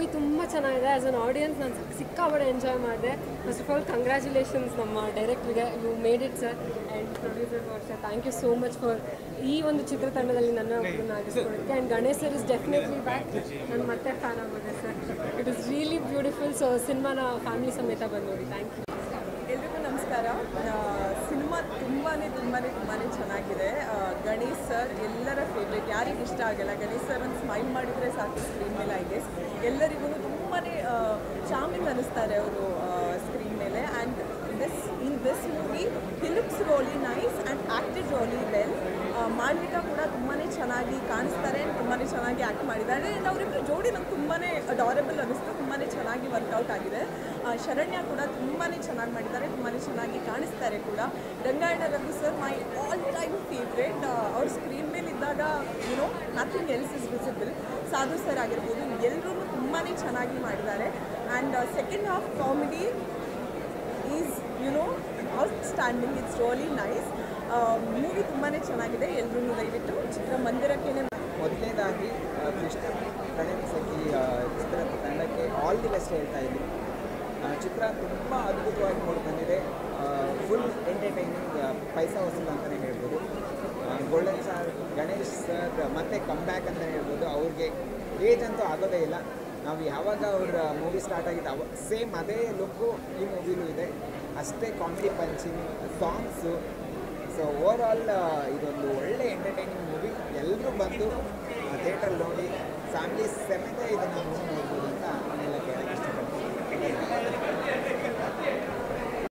ತುಂಬ ಚೆನ್ನಾಗಿದೆ as an audience ನಾನು ಸಿಕ್ಕಾಪಟ್ಟೆ ಎಂಜಾಯ್ ಮಾಡಿದೆ ಫಸ್ಟ್ ಆಫ್ ಆಲ್ ಕಂಗ್ರ್ಯಾಚುಲೇಷನ್ಸ್ ನಮ್ಮ ಡೈರೆಕ್ಟ್ರಿಗೆ you made it sir and producer ವರ್ಷ thank you so much for ಈ ಒಂದು ಚಿತ್ರತಂಡದಲ್ಲಿ ನನ್ನ ಒಬ್ಬರನ್ನ ಆಗಿಸ್ಕೊಡೋಕ್ಕೆ and Ganesh sir is definitely back ನಾನು ಮತ್ತೆ ಫ್ಯಾನ್ ಆಗೋದೆ sir it is really beautiful so ಸಿನಿಮಾನ ಫ್ಯಾಮಿಲಿ ಸಮೇತ ಬಂದು ನೋಡಿ ಥ್ಯಾಂಕ್ ಯು ಎಲ್ರಿಗೂ ನಮಸ್ಕಾರ ಸಿನಿಮಾ ತುಂಬಾ ತುಂಬಾ ತುಂಬಾ ಚೆನ್ನಾಗಿದೆ ಆ, ಗಣೇಶ್ ಸರ್ ಎಲ್ಲರ ಫೇವ್ರೇಟ್ ಯಾರಿಗೆ ಇಷ್ಟ ಆಗಲ್ಲ ಗಣೇಶ್ ಸರ್ ಒಂದು ಸ್ಮೈಲ್ ಮಾಡಿದರೆ ಸಾಕು ಸ್ಕ್ರೀನ್ ಮೇಲೆ ಐ ಗೆಸ್ ಎಲ್ಲರಿಗೂ ತುಂಬಾ ಚಾಮಿಂಗ್ ಅನ್ನಿಸ್ತಾರೆ ಅವರು ಸ್ಕ್ರೀನ್ ಮೇಲೆ and this in this movie he looks really nice and acted really well Malvika ಕೂಡ ತುಂಬಾ ಚೆನ್ನಾಗಿ ಕಾಣಿಸ್ತಾರೆ ತುಂಬಾ ಚೆನ್ನಾಗಿ ಆ್ಯಕ್ಟ್ ಮಾಡಿದ್ದಾರೆ ಆ್ಯಂಡ್ ಅವರಿಬ್ಬರು ಜೋಡಿ ನಂಗೆ ತುಂಬಾ ಅಡಾರಬಲ್ ಅನ್ನಿಸ್ತು ತುಂಬಾ ಚೆನ್ನಾಗಿ ವರ್ಕೌಟ್ ಆಗಿದೆ ಆ, ಶರಣ್ಯ ಕೂಡ ತುಂಬಾ ಚೆನ್ನಾಗಿ ಮಾಡಿದ್ದಾರೆ ತುಂಬಾ ಚೆನ್ನಾಗಿ ಕಾಣಿಸ್ತಾರೆ ಕೂಡ Rangayana Raghu sir my all time favourite ಅವ್ರ ಸ್ಕ್ರೀನ್ ಮೇಲೆ ಇದ್ದಾಗ you know nothing else is visible Sadhu sir ಆಗಿರ್ಬೋದು ಎಲ್ಲರೂ ತುಂಬಾ ಚೆನ್ನಾಗಿ ಮಾಡಿದ್ದಾರೆ and second half comedy is you know outstanding it's really nice movie ತುಂಬಾ ಚೆನ್ನಾಗಿದೆ ಎಲ್ಲರೂ ದಯವಿಟ್ಟು ಚಿತ್ರಮಂದಿರಕ್ಕೇನೆ ಮೊದಲನೇದಾಗಿ ಆ, ಕೃಷ್ಣ ಪ್ರಣಯ್ ಸಖಿ ಆ, ಚಿತ್ರದ ತಂಡಕ್ಕೆ ಆಲ್ ದಿ ಬೆಸ್ಟ್ ಹೇಳ್ತಾ ಇದ್ದೀನಿ ಆ, ಚಿತ್ರ ತುಂಬ ಅದ್ಭುತವಾಗಿ ಮೂಡಿ ಬಂದಿದೆ ಫುಲ್ ಎಂಟರ್ಟೈನಿಂಗ್ ಪೈಸಾ ವಸೂಲ್ ಅಂತಲೇ ಹೇಳ್ಬೋದು ಗೋಲ್ಡನ್ ಸರ್ ಗಣೇಶ್ ಸರ್ ಮತ್ತೆ ಕಮ್ ಬ್ಯಾಕ್ ಅಂತ ಹೇಳ್ಬೋದು ಅವ್ರಿಗೆ ಏಜ್ ಅಂತೂ ಆಗೋದೇ ಇಲ್ಲ ನಾವು ಯಾವಾಗ ಅವ್ರ ಮೂವಿ ಸ್ಟಾರ್ಟ್ ಆಗಿತ್ತು ಅವ ಸೇಮ್ ಅದೇ ಲುಕ್ಕು ಈ ಮೂವಿಲೂ ಇದೆ ಅಷ್ಟೇ comedy punching songs so overall ಇದೊಂದು ಒಳ್ಳೆ ಎಂಟರ್ಟೈನಿಂಗ್ ಮೂವಿ ಎಲ್ಲರೂ ಬಂದು ಥಿಯೇಟ್ರಲ್ಲಿ ನೋಡಿ ಫ್ಯಾಮಿಲಿ ಸಮೇತ ಇದನ್ನು ಮೂವಿ ನೋಡ್ಬೋದು ಅಂತ ನಾನು ಹೇಳಕ್ಕೆ ಇಷ್ಟಪಡ್ತೀನಿ